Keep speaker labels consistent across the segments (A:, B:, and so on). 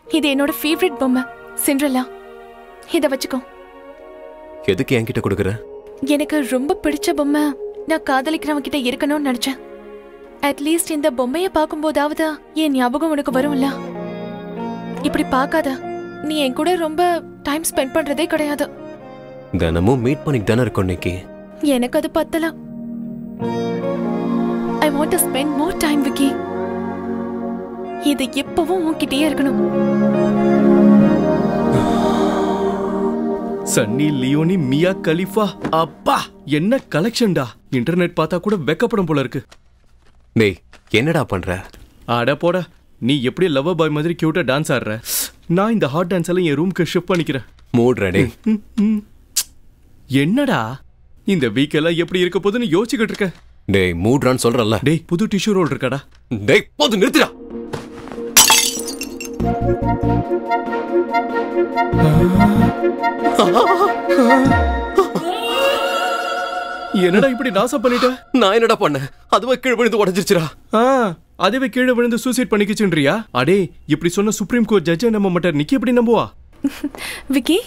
A: இது என்னோட ஃபேவரட் பொம்மை சிண்ட்ரலா இத வச்சுக்கோ
B: எதுக்கு என்கிட்ட கொடுக்குற
A: எனக்கு ரொம்ப பிடிச்ச பொம்மை நான் காதலிக்கிறவங்க கிட்ட இருக்கணும்னு நினைச்சேன் அட்லீஸ்ட் இந்த பொம்மைய பார்க்கும்போதாவது என் ஞாபகம் உனக்கு வரும்ல இப்படி பார்க்காத நீ என் கூட ரொம்ப டைம் ஸ்பெண்ட் பண்றதே கிடையாது
B: தினமும் மீட் பண்ணிட்டு தானே இருக்கோம் இன்னைக்கு
A: எனக்கு அது பத்தல I want to spend more time Vicky இது எப்பவும் உன்கிட்டயே இருக்கணும்
C: சன்னி லியோனி மியா கலிஃபா அப்பா என்ன கலெக்ஷன்டா இன்டர்நெட் பார்த்தா கூட வெக்கப்படும் போல இருக்கு
B: டேய் என்னடா பண்ற
C: அட போடா நீ எப்படி லவ் பாய் மாதிரி கியூட்டா டான்ஸ் ஆடுற நான் இந்த ஹாட் டான்ஸ் எல்லாம் என் ரூம்க்கு ஷிஃப்ட் பண்ணிக்கிறேன்
B: மூடுற டேய்
C: ம், ம். என்னடா இந்த வீக் எல்லாம் எப்படி இருக்க போதுன்னு யோசிச்சுக்கிட்டு இருக்க
B: டேய் மூடுறான்னு சொல்றல்ல
C: டேய் புது டிஷ்யூ ரோல் இருக்காடா
B: டேய் போது நிறுத்துடா
C: என்னடா இப்படி நாசம் பண்ணிட்ட
B: நான் என்னடா பண்ணேன் அதுவே கீழே விழுந்து உடஞ்சிருச்சுடா
C: ஆ அதுவே கீழே விழுந்து சூசைட் பண்ணிக்கிச்சுன்றியா அடே இப்படி சொன்ன சுப்ரீம் கோர்ட் ஜட்ஜை நம்ப மாட்டார் நிக்கி எப்படி நம்புவா
A: விக்கி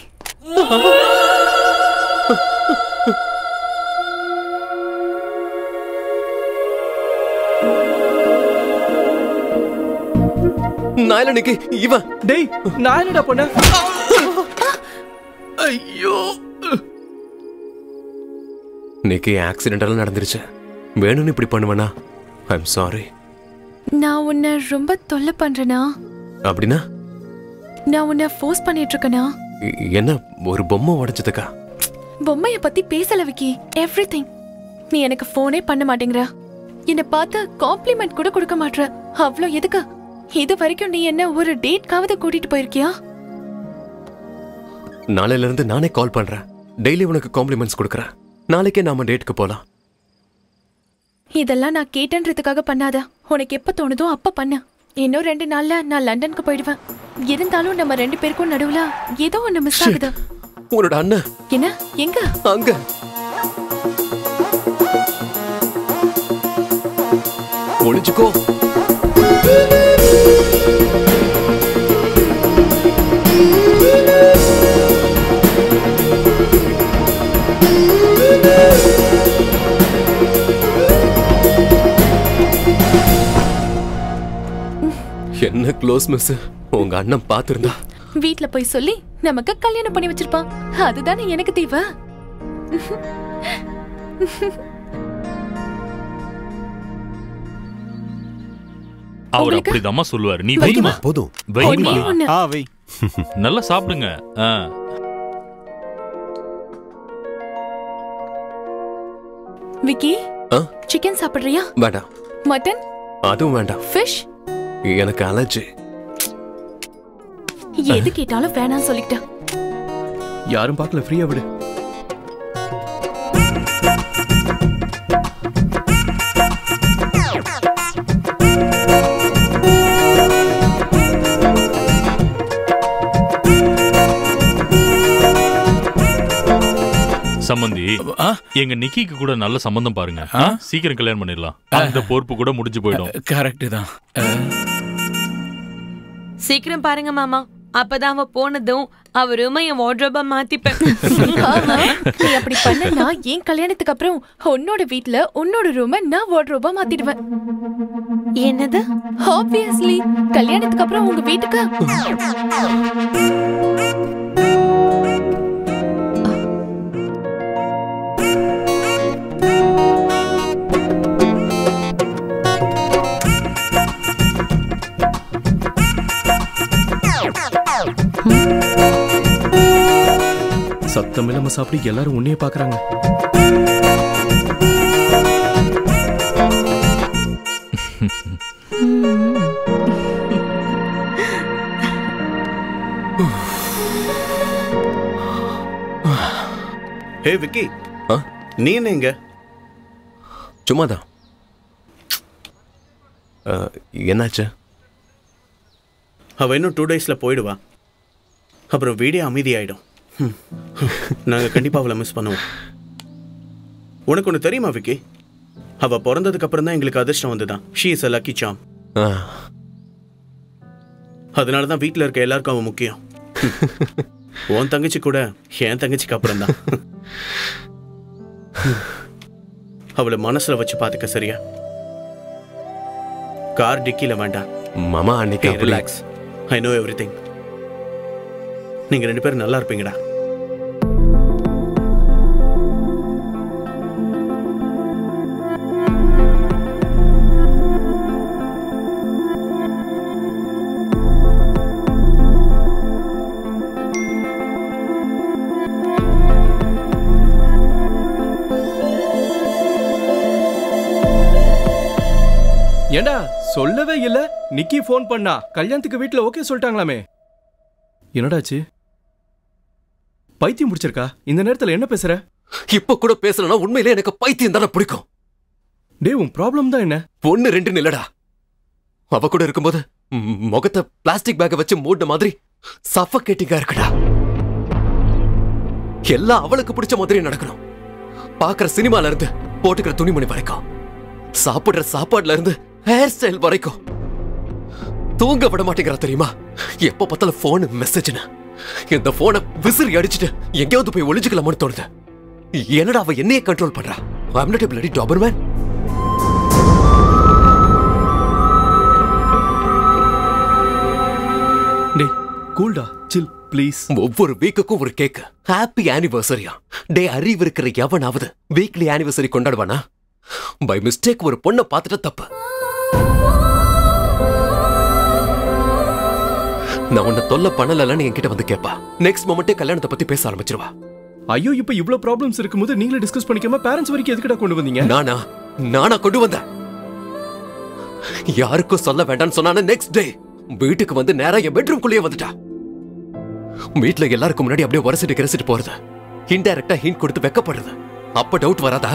B: நான் இல்ல நிக்கி இவன்
C: டேய் நான் என்னடா பண்ண ஐயோ
B: நிக்கி ஆக்சிடென்டெல்லாம் நடந்துருச்சு வேணும்னு இப்படி பண்ணுவேனா ஐம் சாரி
A: நான் உன்னை ரொம்ப தொல்லை பண்றேனா
B: அப்படின்னா
A: நான் உன்னை ஃபோர்ஸ் பண்ணிட்டு இருக்கேனா
B: இ- என்ன ஒரு பொம்மை உடைச்சதுக்கா
A: பொம்மைய பத்தி பேசல விக்கி எவ்ரிதிங் நீ எனக்கு ஃபோனே பண்ண மாட்டேங்கிற என்ன பார்த்து காம்ப்ளிமெண்ட் கூட கொடுக்க மாட்ற அவ்ளோ எதுக்கு இது வரைக்கும் நீ என்ன ஒரு டேட்காவது கூட்டிட்டு போயிருக்கியா
B: நாளையில இருந்து நானே கால் பண்றேன் டெய்லி உனக்கு காம்ப்ளிமெண்ட்ஸ் கொடுக்குறேன் நாளைக்கே நாம டேட்டுக்கு போலாம்
A: இதெல்லாம் நான் கேட்டன்றதுக்காக பண்ணாத உனக்கு எப்ப தோணுதோ அப்ப பண்ணு இன்னும் ரெண்டு நாள்ல நான் லண்டனுக்கு போயிடுவேன் இருந்தாலும் நம்ம ரெண்டு பேருக்கும் நடுவுல ஏதோ ஒண்ணு மிஸ் ஆகுது
B: உன்னோட அண்ணன்
A: என்ன எங்க
B: அங்க ஒளிச்சுக்கோ என்ன க்ளோஸ் மிஸ் உங்க அண்ணன் பார்த்திருந்தா
A: வீட்ல போய் சொல்லி நமக்கு கல்யாணம் பண்ணி வச்சிருப்பான் அதுதானே எனக்கு தேவை
D: அவர்
A: உங்களுக்கு?
D: அப்படிதாம்மா சொல்லுவாரு நீ
A: வைக்குமா?
D: வைமா
E: போதும்
D: வைமா
A: ஒண்ணே ஒண்ணு.
F: ஆ வை
D: நல்லா சாப்பிடுங்க ஆ.
A: விக்கி
B: ஆ?
A: சிக்கன் சாப்பிடுறியா
B: வேண்டாம்
A: மட்டன்
B: அதுவும் வேண்டாம்
A: ஃபிஷ்
B: எனக்கு அலர்ஜி
A: எது கேட்டாலும் வேணாம் சொல்லிட்டேன்
C: யாரும் பார்க்கல ஃப்ரீயா விடு
D: சம்மந்தி
F: ஆ?
D: எங்க நிக்கிக்கு கூட நல்ல சம்பந்தம் பாருங்க ஆ? சீக்கிரம் கல்யாணம் பண்ணிடலாம் அந்த பொறுப்பு கூட முடிஞ்சு போயிடும்
F: கரெக்ட் தான் அஹ்,
G: சீக்கிரம் பாருங்க மாமா அப்பதான் அவ போனதும் அவ ரூமை என் வார்ட்ரோபா மாத்திப்பேன்
A: ஆஹா, நீ அப்படி பண்ணனா என் கல்யாணத்துக்கு அப்புறம் உன்னோட வீட்ல உன்னோட ரூம நான் வார்ட்ரோபா மாத்திடுவேன்
G: என்னது
A: ஆப்வியஸ்லி கல்யாணத்துக்கு அப்புறம் உங்க வீட்டுக்கு
C: சத்தம் இல்லாம சாப்பிட்டு எல்லாரும் உன்னையே பாக்குறாங்க
F: ஹே விக்கி
B: ஆ?
F: நீ என்ன இங்க
B: சும்மாதான் அஹ், என்னாச்சு
F: அவ இன்னும் டூ டேஸ்ல போயிடுவா அப்புறம் வீடியோ அமைதியாயிடும் ஹம். நாங்க கண்டிப்பா அவளை மிஸ் பண்ணுவோம் உனக்கு ஒன்று தெரியுமா விக்கி அவ பிறந்ததுக்கு அப்புறம் தான் எங்களுக்கு அதிர்ஷ்டம் வந்துதான் she is a lucky charm
B: ஆ,
F: அதனால தான் வீட்டில் இருக்க எல்லாருக்கும் அவன் முக்கியம் உன் தங்கச்சி கூட என் தங்கச்சிக்கு அப்புறம் தான் அவளை மனசுல வச்சு பாத்துக்க சரியா கார் டிக்கில வேண்டாம்
B: மாமா அன்னைக்கு அப்படி
F: relax I know everything நீங்க ரெண்டு பேரும் நல்லா இருப்பீங்கடா
C: ஏண்டா சொல்லவே இல்ல நிக்கி ஃபோன் பண்ணா கல்யாணத்துக்கு வீட்ல ஓகே சொல்லிட்டாங்களாமே என்னடாச்சு பைத்தியம் முடிச்சிருக்கா இந்த நேரத்துல என்ன பேசுற
B: இப்ப கூட பேசலனா உண்மையிலே எனக்கு பைத்தியம் தானே பிடிக்கும்
C: டேய் உன் ப்ராப்ளம் தான் என்ன
B: ஒன்னு ரெண்டு இல்லடா அவ கூட இருக்கும்போது ம், முகத்தை பிளாஸ்டிக் பேக்கை வச்சு மூடின மாதிரி சஃபகேட்டிங்கா இருக்குடா எல்லாம் அவளுக்கு பிடிச்ச மாதிரி நடக்கணும் பாக்குற சினிமால இருந்து போட்டுக்கிற துணிமணி வரைக்கும் சாப்பிடுற சாப்பாடுல இருந்து ஹேர் ஸ்டைல் வரைக்கும் தூங்க விட மாட்டேங்கிறா தெரியுமா எப்ப பார்த்தாலும் போன் மெசேஜ்னு இந்த போனை விசிறி அடிச்சுட்டு எங்கேயாவது போய் ஒளிஞ்சுக்கலாமான்னு தோணுது என்னடா அவ என்னையே கண்ட்ரோல் பண்றா ஐம் நாட் பிளடி டாபர்மேன்
C: டேய் கூல்டா சில் ப்ளீஸ்
B: ஒவ்வொரு வீக்குக்கும் ஒரு கேக் ஹாப்பி ஆனிவர்சரியா டே அறிவு இருக்கிற எவனாவது வீக்லி ஆனிவர்சரி கொண்டாடுவானா பை மிஸ்டேக் ஒரு பொண்ணை பார்த்துட்ட தப்பு நான் உன்னை தொல்லை பண்ணலன்னு என்கிட்ட வந்து கேப்பா நெக்ஸ்ட் மொமெண்டே கல்யாணத்தை பத்தி பேச ஆரம்பிச்சிருவா
C: ஐயோ இப்போ இவ்ளோ ப்ராப்ளம்ஸ் இருக்கும்போது நீங்களே டிஸ்கஸ் பண்ணிக்காம பேரண்ட்ஸ் வரைக்கும் எதுக்குடா கொண்டு வந்தீங்க
B: நானா நானா கொண்டு வந்தேன் யாருக்கும் சொல்ல வேண்டாம்னு சொன்னான நெக்ஸ்ட் டே வீட்டுக்கு வந்து நேரா என் பெட்ரூம்குள்ளேயே வந்துட்டா வீட்ல எல்லாருக்கும் முன்னாடி அப்படியே உரசிட்டு கிரசிட்டு போறது இன்டைரக்டா ஹிண்ட் கொடுத்து வெக்கப்படுறது அப்ப டவுட் வராதா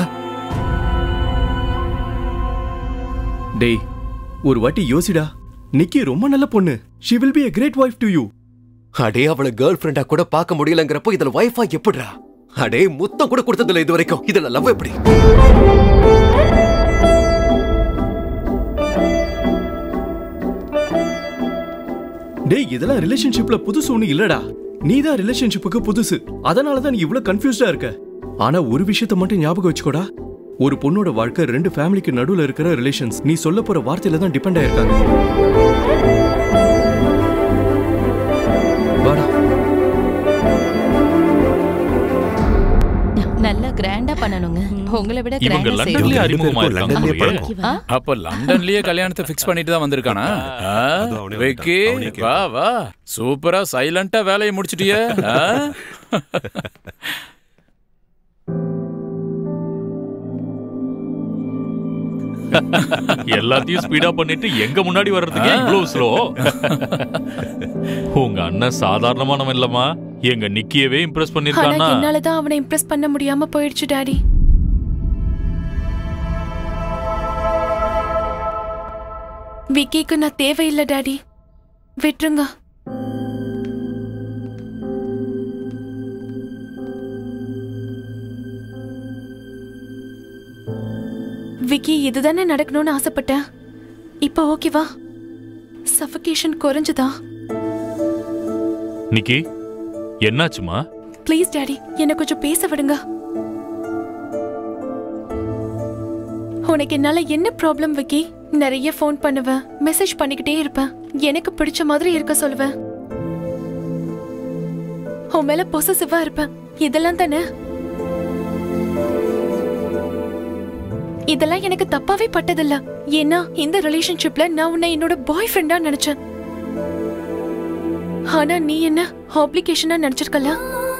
C: டேய் ஒரு வாட்டி யோசிடா நிக்கி ரொம்ப நல்ல பொண்ணு she will be a great wife to you
B: அடே அவளை கேர்ள் ஃப்ரெண்டா கூட பார்க்க முடியலங்கிறப்போ இதுல வைஃபா எப்படிடா அடே முத்தம் கூட கொடுத்ததில்ல இது வரைக்கும் இதுல லவ் எப்படி
C: டேய் இதெல்லாம் ரிலேஷன்ஷிப்ல புதுசு ஒண்ணு இல்லடா நீ தான் ரிலேஷன்ஷிப்புக்கு புதுசு அதனால தான் நீ இவ்ளோ கன்ஃபியூஸ்டா இருக்க ஆனா ஒரு விஷயத்த மட்டும் ஞாபகம் வச்சுக்கோடா ஒரு பொண்ணோட வாழ்க்கை ரெண்டு ஃபேமிலிக்கு நடுவுல இருக்கிற ரிலேஷன்ஸ் நீ சொல்ல போற வார்த்தையில தான் டிபெண்ட் ஆயிருக்காங்க வாடா
E: நல்லா கிராண்டா பண்ணணுங்க உங்களை விட
D: இவங்க
E: கிராண்டா
D: லண்டன்லயே
E: செய்யணும்
D: அறிமுகமாயிருக்காங்க
H: லண்டன்லயே
D: போலயே.
H: பழக்கம்.
E: ஆ?
H: அப்ப லண்டன்லயே கல்யாணத்தை ஃபிக்ஸ் பண்ணிட்டு தான் வந்திருக்கானா ஆ?
I: அதுவும் அவனே
H: விக்கி
I: வந்துட்டான். அவனே
H: வா வா சூப்பரா சைலண்டா வேலையை முடிச்சிட்டியே ஆ?
D: எல்லாத்தையும் ஸ்பீடா பண்ணிட்டு எங்க முன்னாடி வர்றதுக்கு இவ்வளவு ஸ்லோ உங்க அண்ணன் சாதாரணமானவன் இல்லம்மா எங்க நிக்கியவே இம்ப்ரெஸ்
A: ஆனா
D: பண்ணிருக்கானா
A: என்னாலதான் அவனை இம்ப்ரெஸ் பண்ண முடியாம போயிடுச்சு டாடி விக்கிக்கு நான் தேவையில்லை டாடி விட்டுருங்க விக்கி இதுதானே நடக்கணும்னு ஆசைப்பட்டேன் இப்போ ஓகேவா சஃபகேஷன் குறைஞ்சுதா
D: நிக்கி என்னாச்சுமா
A: ப்ளீஸ் டாடி என்ன கொஞ்சம் பேச விடுங்க உனக்கு என்னால என்ன ப்ராப்ளம் விக்கி நிறைய ஃபோன் பண்ணுவேன் மெசேஜ் பண்ணிக்கிட்டே இருப்பேன் எனக்கு பிடிச்ச மாதிரி இருக்க சொல்லுவேன் உன் மேல பொசசிவா இருப்பேன் இதெல்லாம் தானே இதெல்லாம் எனக்கு தப்பாவே பட்டதில்ல ஏன்னா இந்த ரிலேஷன்ஷிப்ல நான் உன்னை என்னோட பாய் ஃப்ரெண்டா நினைச்சேன் ஆனா நீ என்ன ஆப்ளிகேஷனா நினைச்சிருக்கல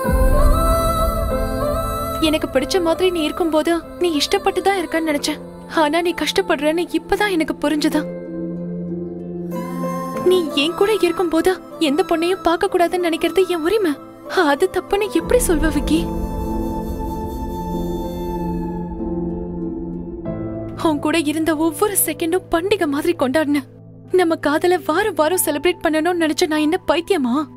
A: எனக்கு பிடிச்ச மாதிரி நீ இருக்கும்போது நீ இஷ்டப்பட்டு தான் இருக்கன்னு நினைச்சேன் ஆனா நீ கஷ்டப்படுறன்னு இப்பதான் எனக்கு புரிஞ்சுதா நீ என் கூட இருக்கும்போது எந்த பொண்ணையும் பார்க்க கூடாதுன்னு நினைக்கிறது என் உரிமை அது தப்புன்னு எப்படி சொல்வ விக்கி உன் கூட இருந்த ஒவ்வொரு செகண்டும் பண்டிகை மாதிரி கொண்டாடின நம்ம காதல வாரம் வாரம் செலிப்ரேட் பண்ணணும்னு நினைச்ச நான் என்ன பைத்தியமா